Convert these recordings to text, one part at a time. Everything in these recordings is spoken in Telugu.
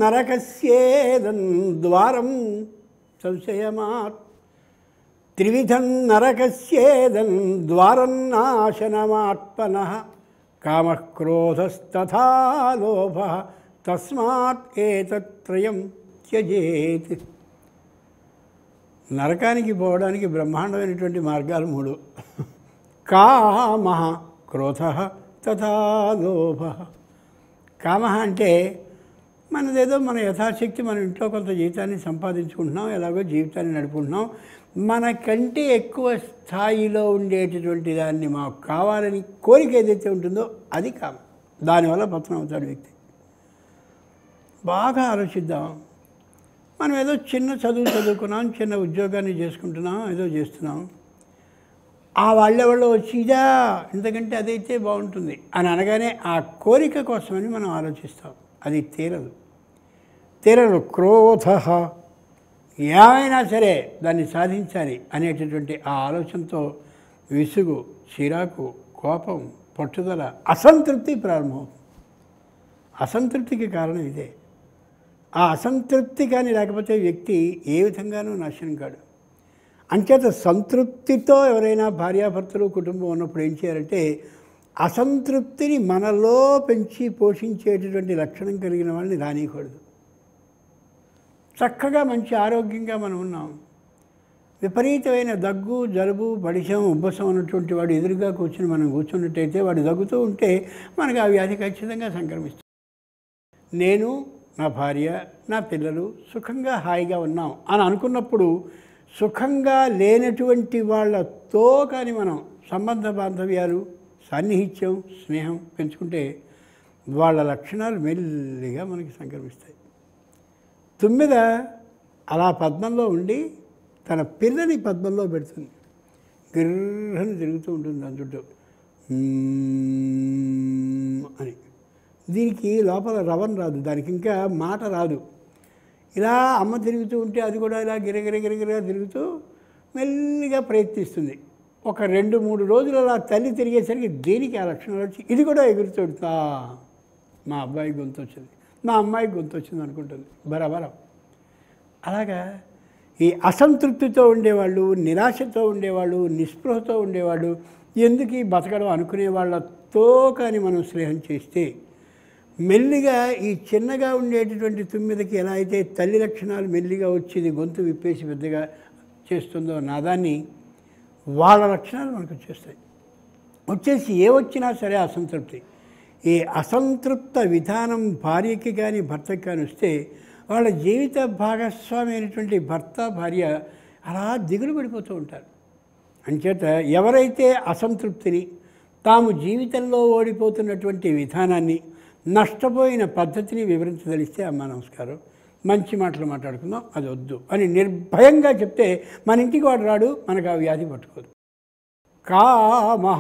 నరకస్యేదం ద్వారం సంశయమాత్ త్రివిధం నరకస్యేదం ద్వారన్నాశనమాత్మన కామక్రోధస్తథా లోభ తస్మాత్ ఏతత్రయం త్యజేత్ నరకానికి పోవడానికి బ్రహ్మాండమైనటువంటి మార్గాలు మూడు కామ క్రోధ తథా లోభ కామ అంటే మనదేదో మన యథాశక్తి మన ఇంట్లో కొంత జీవితాన్ని సంపాదించుకుంటున్నాం ఎలాగో జీవితాన్ని నడుపుకుంటున్నాం మనకంటే ఎక్కువ స్థాయిలో ఉండేటటువంటి దాన్ని మాకు కావాలని కోరిక ఏదైతే ఉంటుందో అది కామ దానివల్ల పతనం అవుతాడు వ్యక్తి బాగా ఆలోచిద్దాం మనం ఏదో చిన్న చదువు చదువుకున్నాం చిన్న ఉద్యోగాన్ని చేసుకుంటున్నాం ఏదో చేస్తున్నాం ఆ వాళ్ళెవళ్ళు వచ్చి ఇదా ఎందుకంటే అదైతే బాగుంటుంది అని అనగానే ఆ కోరిక కోసమని మనం ఆలోచిస్తాం అది తీరదు తీరదు క్రోధ ఏమైనా సరే దాన్ని సాధించాలి అనేటటువంటి ఆ ఆలోచనతో విసుగు చిరాకు కోపం పట్టుదల అసంతృప్తి ప్రారంభమవుతుంది అసంతృప్తికి కారణం ఇదే ఆ అసంతృప్తి కానీ లేకపోతే వ్యక్తి ఏ విధంగానూ నాశనం కాడు అంచేత సంతృప్తితో ఎవరైనా భార్యాభర్తలు కుటుంబం ఉన్నప్పుడు ఏం చేయాలంటే అసంతృప్తిని మనలో పెంచి పోషించేటటువంటి లక్షణం కలిగిన వాళ్ళని రానియకూడదు చక్కగా మంచి ఆరోగ్యంగా మనం ఉన్నాం విపరీతమైన దగ్గు జలుబు బడిశం ఉబ్బసం ఉన్నటువంటి వాడు ఎదురుగా కూర్చుని మనం కూర్చున్నట్టయితే వాడు దగ్గుతూ ఉంటే మనకు ఆ వ్యాధి ఖచ్చితంగా సంక్రమిస్తుంది నేను నా భార్య నా పిల్లలు సుఖంగా హాయిగా ఉన్నాం అని అనుకున్నప్పుడు సుఖంగా లేనటువంటి వాళ్ళతో కానీ మనం సంబంధ బాంధవ్యాలు సాన్నిహిత్యం స్నేహం పెంచుకుంటే వాళ్ళ లక్షణాలు మెల్లిగా మనకి సంక్రమిస్తాయి తుమ్మిద అలా పద్మంలో ఉండి తన పిల్లని పద్మంలో పెడుతుంది గిర్రని తిరుగుతూ ఉంటుంది దాని చుట్టూ మ్మ్ అని దీనికి లోపల రవం రాదు దానికి ఇంకా మాట రాదు ఇలా అమ్మ తిరుగుతూ ఉంటే అది కూడా ఇలా గిరగిర గిరగిరగా తిరుగుతూ మెల్లిగా ప్రయత్నిస్తుంది ఒక రెండు మూడు రోజులు అలా తల్లి తిరిగేసరికి దేనికి ఆ లక్షణాలు వచ్చి ఇది కూడా ఎగురుతుంటా మా అబ్బాయి గొంతు వచ్చింది మా అమ్మాయి గొంతు వచ్చింది అనుకుంటుంది బరాబరా అలాగా ఈ అసంతృప్తితో ఉండేవాళ్ళు నిరాశతో ఉండేవాళ్ళు నిస్పృహతో ఉండేవాళ్ళు ఎందుకు ఈ బతకడం అనుకునే వాళ్ళతో కానీ మనం స్నేహం చేస్తే మెల్లిగా ఈ చిన్నగా ఉండేటటువంటి తుమ్మిదకి ఎలా అయితే తల్లి లక్షణాలు మెల్లిగా వచ్చేది గొంతు విప్పేసి పెద్దగా చేస్తుందో నాదాన్ని వాళ్ళ లక్షణాలు మనకు వచ్చేస్తాయి వచ్చేసి ఏ వచ్చినా సరే అసంతృప్తి ఈ అసంతృప్త విధానం భార్యకి కానీ భర్తకి కానీ వస్తే వాళ్ళ జీవిత భాగస్వామి అయినటువంటి భర్త భార్య అలా దిగులు పడిపోతూ ఉంటారు అంచేత ఎవరైతే అసంతృప్తిని తాము జీవితంలో ఓడిపోతున్నటువంటి విధానాన్ని నష్టపోయిన పద్ధతిని వివరించదలిస్తే అమ్మ నమస్కారం మంచి మాటలు మాట్లాడుకుందాం అది వద్దు అని నిర్భయంగా చెప్తే మన ఇంటికి వాడు రాడు మనకు ఆ వ్యాధి పట్టుకోదు కామహ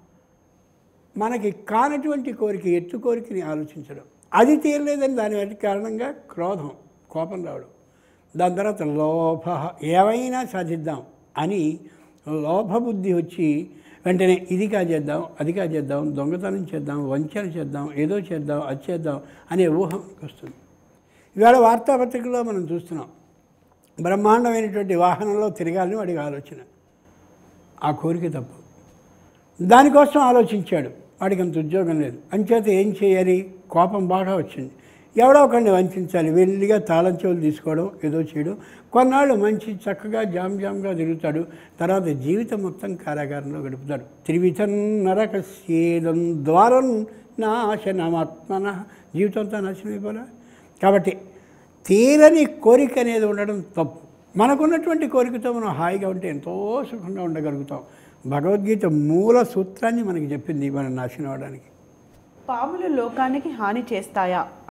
మనకి కానటువంటి కోరిక ఎత్తు కోరికని ఆలోచించడం అది తీరలేదని దాని వెంట కారణంగా క్రోధం కోపం రావడం దాని తర్వాత లోభ ఏమైనా సాధిద్దాం అని లోభబుద్ధి వచ్చి వెంటనే ఇది చేద్దాం అది చేద్దాం దొంగతనం చేద్దాం వంచన చేద్దాం ఏదో చేద్దాం అది చేద్దాం అనే ఊహ మనకు వస్తుంది ఇవాళ వార్తాపత్రికలో మనం చూస్తున్నాం బ్రహ్మాండమైనటువంటి వాహనంలో తిరగాలని వాడికి ఆలోచన ఆ కోరిక తప్పు దానికోసం ఆలోచించాడు వాడికి అంత ఉద్యోగం లేదు అంచేత ఏం చేయాలి కోపం బాగా వచ్చింది ఎవడో ఒకరిని వంచాలి వెళ్ళిగా తాళం చెవులు తీసుకోవడం ఏదో చేయడం కొన్నాళ్ళు మంచి చక్కగా జామ్ జామ్గా తిరుగుతాడు తర్వాత జీవితం మొత్తం కారాగారంలో గడుపుతాడు త్రివిధం నరకస్యేదం ద్వారం నాశనమాత్మన జీవితంతో నాశనం అయిపోలే కాబట్టి తీరని కోరిక అనేది ఉండడం తప్పు మనకున్నటువంటి కోరికతో మనం హాయిగా ఉంటే ఎంతో సుఖంగా ఉండగలుగుతాం భగవద్గీత మూల సూత్రాన్ని మనకి చెప్పింది మనం నాశనం అవడానికి పాములు లోకానికి హాని చేస్తాయా